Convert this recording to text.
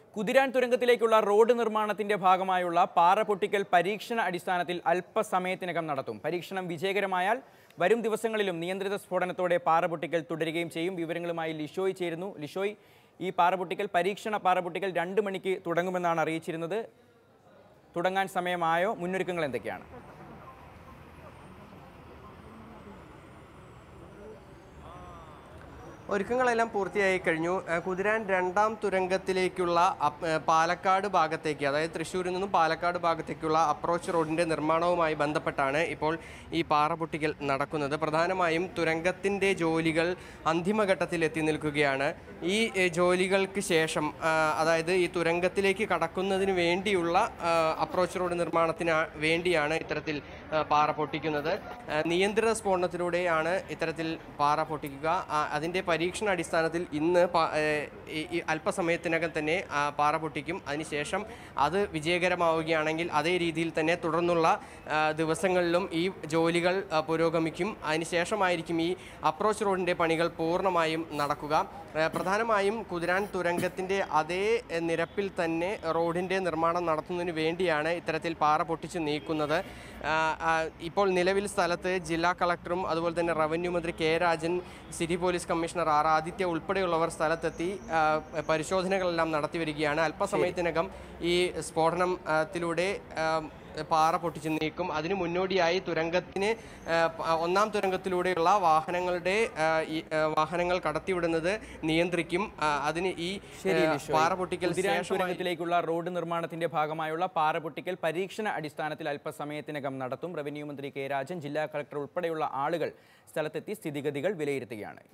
Kuthiran തുരങ്കത്തിലേക്കുള്ള road നിർമ്മാണത്തിന്റെ ഭാഗമായുള്ള പാറ പൊട്ടിക്കൽ പരീക്ഷണ അടിസ്ഥാനത്തിൽ അല്പസമയത്തിനകം നടത്തും പരീക്ഷണം വിജയകരമായാൽ വരും ദിവസങ്ങളിലും നിയന്ത്രിത സ്ഫോടനത്തോടെ പാറ പൊട്ടിക്കൽ തുടരുകയും ചെയ്യും വിവരങ്ങളുമായി ലിഷോയ് ചേരുന്നു ലിഷോയ് ഈ പാറ പൊട്ടിക്കൽ പരീക്ഷണ പാറ പൊട്ടിക്കൽ രണ്ട് മണിക്ക് തുടങ്ങുമെന്നാണ് അറിയിച്ചിരുന്നത് തുടങ്ങാൻ സമയമായോ മുന്നൊരുക്കങ്ങൾ എന്തൊക്കെയാണ് ഒരുക്കങ്ങളെല്ലാം പൂർത്തിയായി കഴിഞ്ഞു ഏഹ് കുതിരാൻ രണ്ടാം തുരങ്കത്തിലേക്കുള്ള അപ്- ഏഹ് പാലക്കാട് ഭാഗത്തേക്ക് അതായത് തൃശ്ശൂരിൽ നിന്നും പാലക്കാട് ഭാഗത്തേക്കുള്ള അപ്രോച്ച് റോഡിൻ്റെ നിർമ്മാണവുമായി ബന്ധപ്പെട്ടാണ് ഇപ്പോൾ ഈ പാറ പൊട്ടിക്കൽ നടക്കുന്നത് പ്രധാനമായും തുരങ്കത്തിൻ്റെ ജോലികൾ അന്തിമഘട്ടത്തിൽ എത്തി നിൽക്കുകയാണ് ഈ ഏഹ് ജോലികൾക്ക് ശേഷം ആ, അതായത് ഈ തുരങ്കത്തിലേക്ക് കടക്കുന്നതിന് വേണ്ടിയുള്ള ആ, അപ്രോച്ച് റോഡ് നിർമ്മാണത്തിന് വേണ്ടിയാണ് ഇത്തരത്തിൽ ആ, പാറ പൊട്ടിക്കുന്നത് ആ, നിയന്ത്രിത സ്ഫോടനത്തിലൂടെയാണ് ഇത്തരത്തിൽ പാറ പൊട്ടിക്കുക ആ, അതിൻ്റെ പരീക്ഷണ അടിസ്ഥാനത്തിൽ ഇന്ന് പ- ഏ, ഈ- ഈ അല്പസമയത്തിനകം തന്നെ ആ, പാറ പൊട്ടിക്കും അതിനുശേഷം അത് വിജയകരമാവുകയാണെങ്കിൽ അതേ രീതിയിൽ തന്നെ തുടർന്നുള്ള ആ, ദിവസങ്ങളിലും ഈ ജോലികൾ ആ, പുരോഗമിക്കും അതിനുശേഷമായിരിക്കും ഈ അപ്രോച്ച് റോഡിൻ്റെ പണികൾ പൂർണ്ണമായും നടക്കുക ആ, പ്രധാനമായും കുതിരാൻ തുരങ്കത്തിൻ്റെ അതേ എ, നിരപ്പിൽ തന്നെ റോഡിൻ്റെ നിർമ്മാണം നടത്തുന്നതിന് വേണ്ടിയാണ് ഇത്തരത്തിൽ പാറ പൊട്ടിച്ച് നീക്കുന്നത് ആ, ആ, ഇപ്പോൾ നിലവിൽ സ്ഥലത്ത് ജില്ലാ കളക്ടറും അതുപോലെ തന്നെ റവന്യൂ മന്ത്രി K Rajan city police commissioner R Aditya ഉൾപ്പെടെയുള്ളവർ സ്ഥലത്തെത്തി ആ, പരിശോധനകളെല്ലാം നടത്തി വരികയാണ് അല്പസമയത്തിനകം ഈ സ്ഫോടനത്തിലൂടെ പാറ പൊട്ടിച്ച് നീക്കും അതിനു മുന്നോടിയായി തുരങ്കത്തിന് ആ, പ- ഒന്നാം തുരങ്കത്തിലൂടെയുള്ള വാഹനങ്ങളുടെ ആ, ഈ, ആ, വാഹനങ്ങൾ കടത്തിവിടുന്നത് നിയന്ത്രിക്കും ആ, അതിന് ഈ ശരി ആ, ലിഷോയ്. പാറ പൊട്ടിക്കൽ കുതിരാൻ ശേഷമായി തുരങ്കത്തിലേക്കുള്ള റോഡ് നിർമ്മാണത്തിന്റെ ഭാഗമായുള്ള പാറ പൊട്ടിക്കൽ പരീക്ഷണ അടിസ്ഥാനത്തിൽ അല്പസമയത്തിനകം നടത്തും റവന്യൂ മന്ത്രി കെ രാജൻ ജില്ലാ കളക്ടർ ഉൾപ്പെടെയുള്ള ആളുകൾ സ്ഥലത്തെത്തി സ്ഥിതിഗതികൾ വിലയിരുത്തുകയാണ്